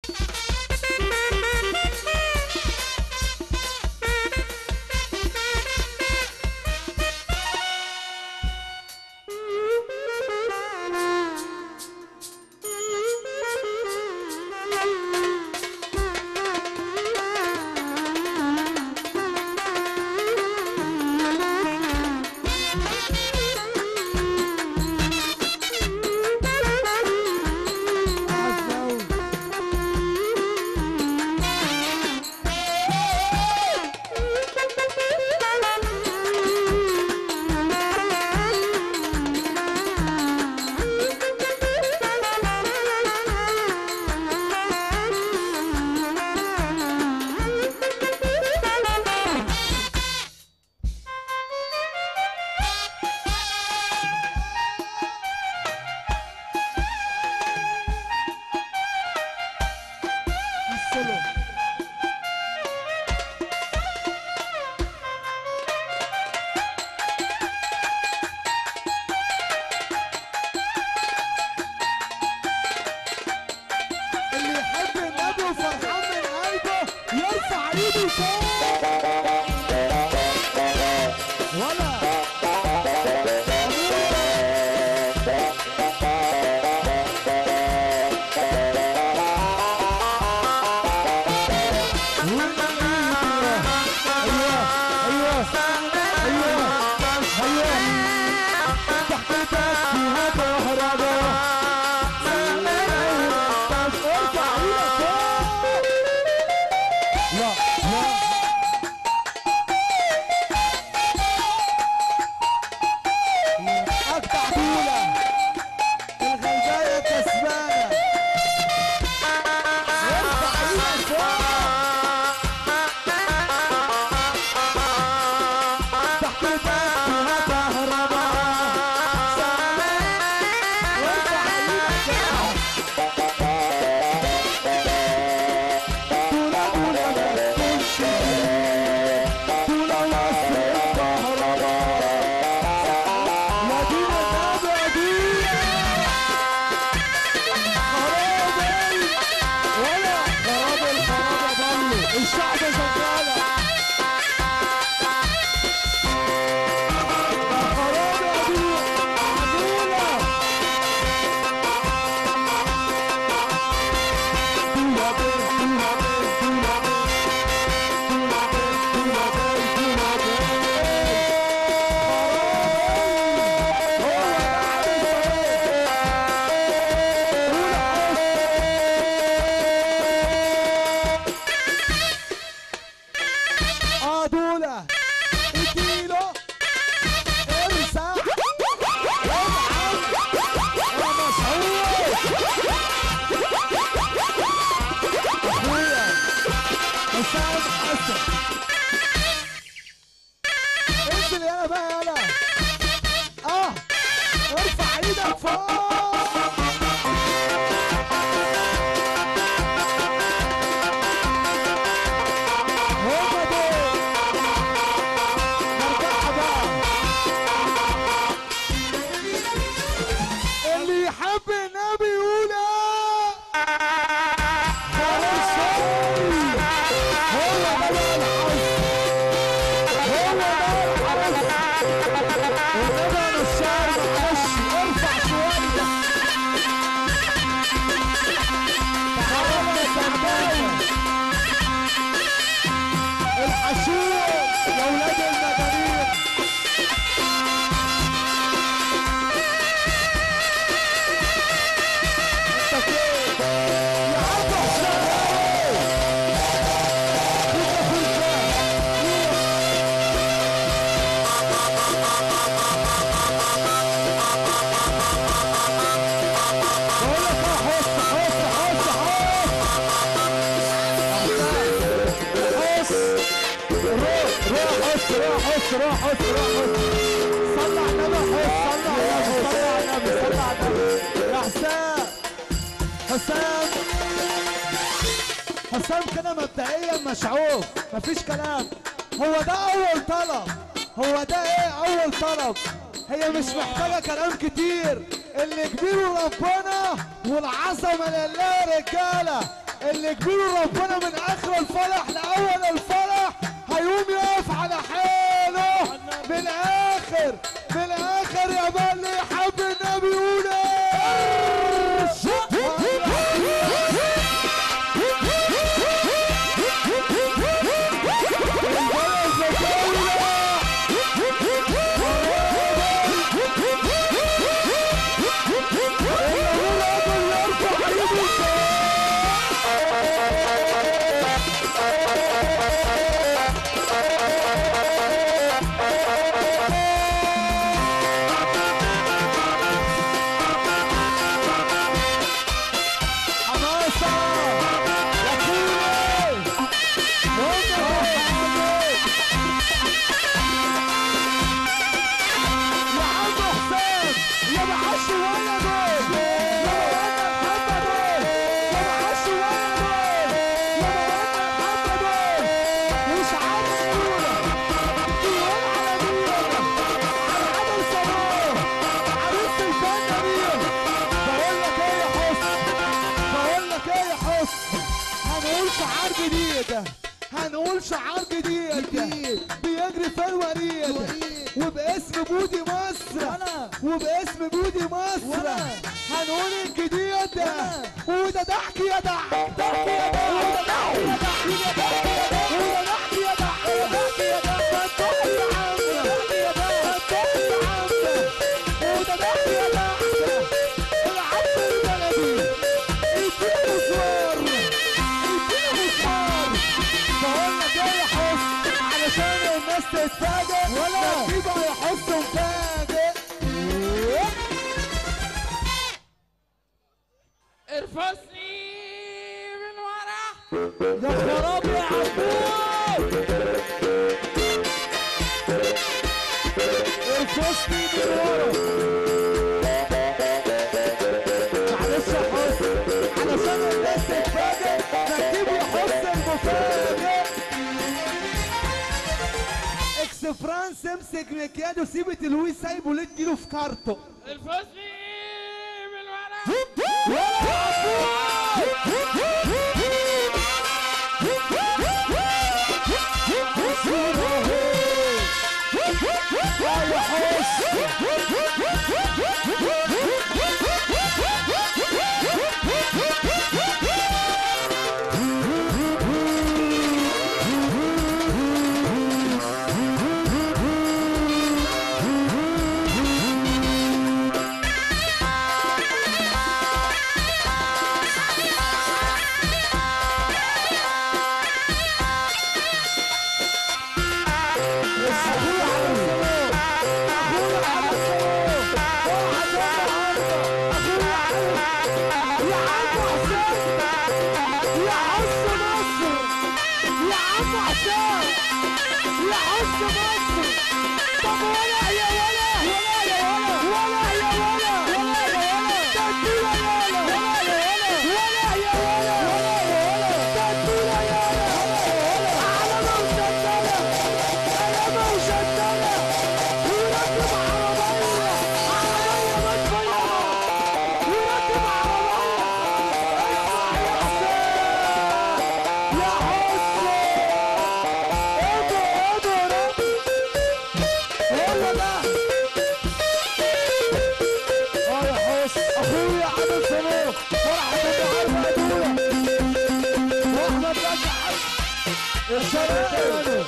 السلو اللي يحب النبي وفرحان من قلبه يرفع ايده فوق ولا ايوه ايوه ايوه ايوه تحتك فيها كهرباء ارفع ايدك فوق لا لا اقطع طولة الغلباية كسبانة ارفع ايدك فوق تحت فيها كهرباء وارفع ايدك فوق طولة طولة ما تكونش طولة وصل الكهرباء يا دين النبي يا دين خرابي ولا خراب الخرابة ضلوا الشعب شغالة خرابي يا دين عدولة طولة بيه طولة بيه طولة بيه طولة بيه طولة بيه طولة بيه هو اه دولة اديله ارزع وابعد يا مسعود اخويا حسام حسن انزل يلا بقى يلا اه ارفع ايدك فوق هما دول مرجعها بقى اللي يحب النبي يقول آه. خلاص هو هو ده بقى الحظ هو ده الحظ النبي انا الشعر معلش ارفع شويه حرام يا سندانه الحشوش يا ولاد المجانين انت فين يا عم حسام انت فين بقول لك اه حس حس حس حس حس روح روح حس روح حس روح حس روح حس صلى على النبي حس صلى على النبي صلى على النبي صلى على النبي يا حسام حسام حسام كده مبدئيا مشعوب مفيش كلام هو ده اول طلب هو ده ايه اول طلب هي مش محتاجة كلام كتير اللي كبير ربنا والعظمة لله رجالة اللي كبير ربنا من اخر الفرح لاول الفرح هيقوم يقف على حاله من الاخر من الاخر يا بني حب النبي يقول ايه حماسة يا كوري يا عم حسام يا معاش ولا دول يا محمد دول يا معاش ولا دول يا محمد دول مش عارف يقولها بيقول على مين على عدم صلاح عروس الفن مين بقول لك ايه يا حسن بقول لك ايه يا حسن هنقول شعار جديد هنقول شعار جديد بيجري في الوريد وباسم بودي مصر وباسم بودي مصر هنقول الجديد وده ضحك يا ضحك ضحك يا ضحك وده ضحك يا ضحك وده ضحك يا ضحك وده ضحك يا ضحك فتح يا عم ضحك يا ضحك فتح يا عم وده ضحك يا ضحك العم البلدي اديله مشوار اديله مشوار بقول لك ايه يا حسن علشان الناس تتفاجئ ولا تجيبها يا حسن مفاجئ ارفسني من ورا يا خراب يا عبود ارفصني من ورا معلش يا حسن علشان الناس تتفاجئ نجيب يا حسن مفاجئ اكس فرانس امسك مكياج وسيب تلويس سايبه ليه تجيله في كارته ارفسني من ورا اخويا عادل صلاح فرحة النهارده ادوله واحمد رجع الشرق كانوا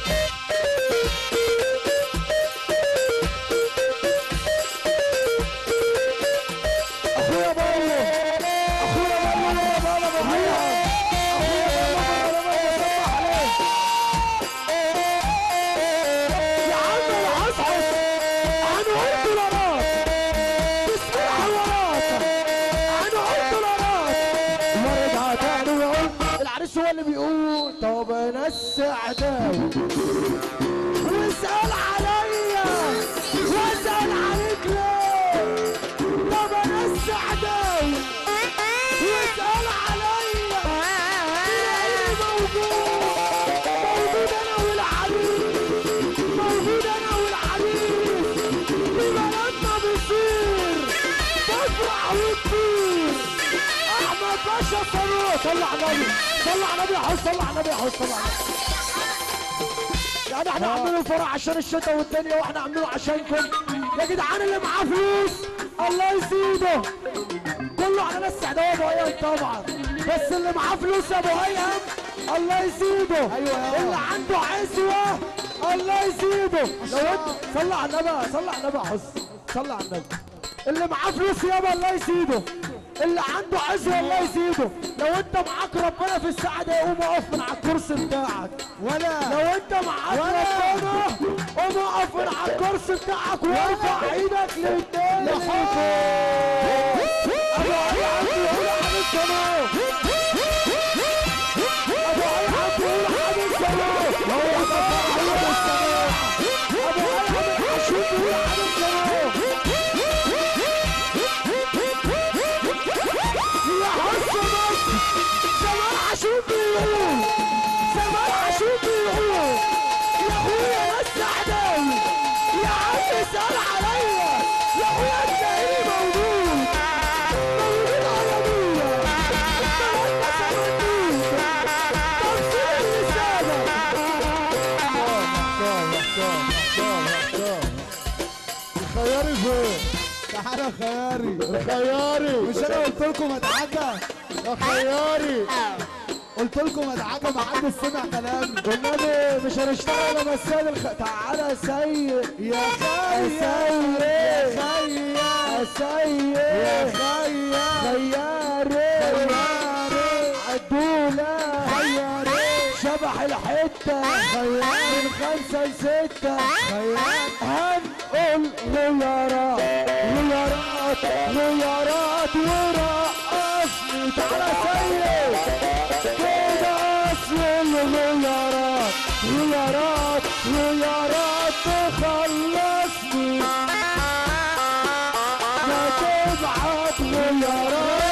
اخويا بابا اخويا بابا يا بابا اخويا اخويا بابا بابا سمح عليك يا عم العصعص هنقول دولارات بسم الحوارات هنقول دولارات مرد هتعلو يقول العريس هو اللي بيقول طب انا السعداوي واسأل عليا واسأل عليك ليه طب انا السعداوي واسأل عليا تلاقيني موجود موجود انا والعريس موجود انا والعريس في بلدنا بيصير بفرح وكبير احمد ماشي يا صاروخ صلى على النبي صلى على النبي يا حس صلى على النبي يا حس صلى على النبي يعني احنا عاملين الفرح عشان الشتاء والدنيا واحنا عاملينه عشانكم يا جدعان اللي معاه فلوس الله يزيده كله على ناس سعداء ابو ايام طبعا بس اللي معاه فلوس يا ابو ايام الله يزيده أيوة. اللي عنده عزوه الله يزيده لو انت صلى على النبي صلى على النبي يا حس صلى على النبي اللي معاه فلوس يابا الله يزيده اللي عنده عزوه الله يزيده لو انت معاك ربنا في الساعه دي قوم اقف من على الكرسي بتاعك ولا لو انت معاك ربنا قوم اقف من على الكرسي بتاعك وارفع ايدك للتاني ابو علي عبد يقول حبيب صلاح ابو علي عبد يقول حبيب صلاح هو ده حبيب الصلاح ابو علي عبد عاشور يقول حبيب صلاح يا حس مصر زمان عاشور بيقول زمان عاشور بيقول يا اخويا يا السعداوي يا عم اسال عليا يا اخويا انت ايه موجود موجود عربيه انت سمعتني تفصيل اللسانه الخياري فين تعالى خياري الخياري مش انا قلت لكم ادعكه يا خياري قلت لكم ادعكه ما حدش سمع كلامي والنبي مش هنشتغل لما السيد الخ... تعالى يا سيد يا يا خير سيد يا خير يا سيد يا خير خياري خياري عدولة خياري شبح الحتة من خمسة لستة هنقول غيارات غيارات غيارات ورقصني تعالى سيد كده اصل الغيارات غيارات غيارات تخلصني ما تبعت غيارات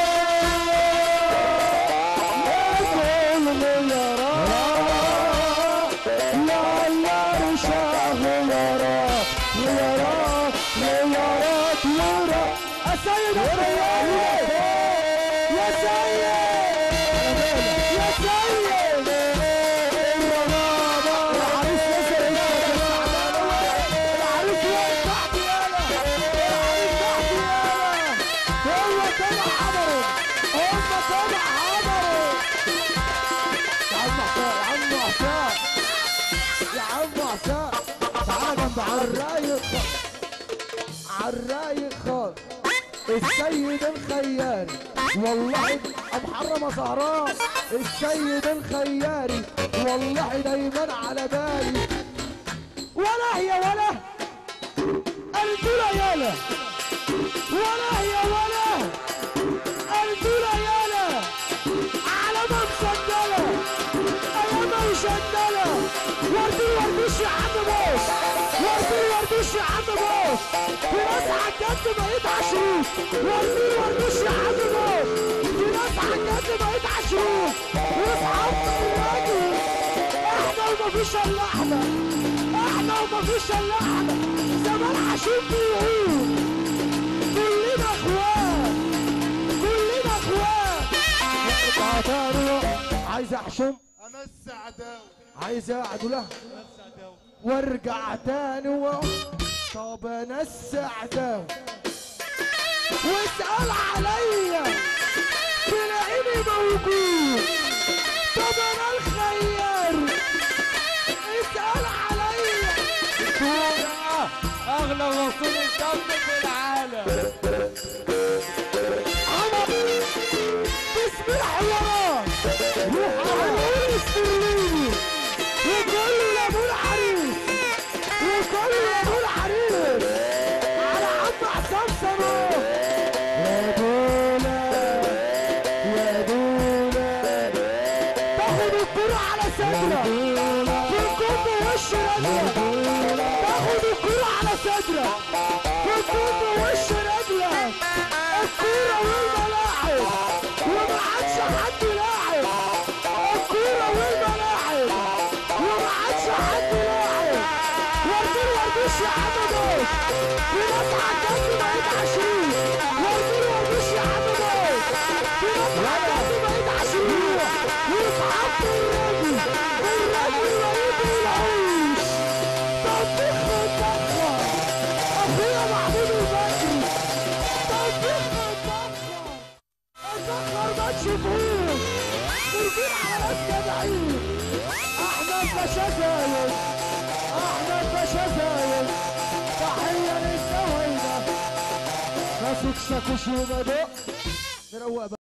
نقول غيارات لا لا رشا غيارات غيارات غيارات ورا السيد الخيالي يا سيد يا سيد يا بابا العريس نزل العريس وين تحت يالا العريس تحت يالا هو كده عمره هم كده عمره يا عم حسام يا عم حسام تعالى جنب عالرايق عالرايق خالص السيد الخياري والله ابو حرمه سهران السيد الخياري والله دايما على بالي ولا هي ولا الدولة يالا ولا هي ولا الدولة يالا علامة مسجلة أيامها مشدلة وردي وردوش يا عم بوس وردي وردوش يا عم بوس في ناس عجبت بقيت عشرين وردي وردوش يا عم بوس في ناس عجبت بقيت عشرين واصحاب الراجل احنا ومفيش الا احنا احنا ومفيش الا احنا زمان عاشور بيقول كلنا اخوات كلنا اخوات تعالوا عايز احشم انا السعداوي عايز اقعد له وارجع تاني و طب انا السعداوي واسال عليا تلاقيني موجود طب انا الخيار اسال عليا دولة اغلى رسول الدم في العالم عمر بسم الحوارات روح على السريني وكل لابو العريس وكل لابو العريس على عم حسام صاروخ يا دولة يا دولة تاخد الكرة على صدرك في الكم وش رجلك تاخد الكرة على صدرك في الكم وش رجلك الكرة والملاعب وما عادش حد لاعب الكرة والملاعب وما عادش حد لاعب وردين وردوش يا عم دوش في ناس عجبت بقيت عشرين وردين وردوش يا عم دوش في ناس عجبت تشوفوش خارجين على ناس جدعين احمد باشا زايد احمد باشا زايد تحيه للزوايده ماسك شاكوش وبدق نروق بقى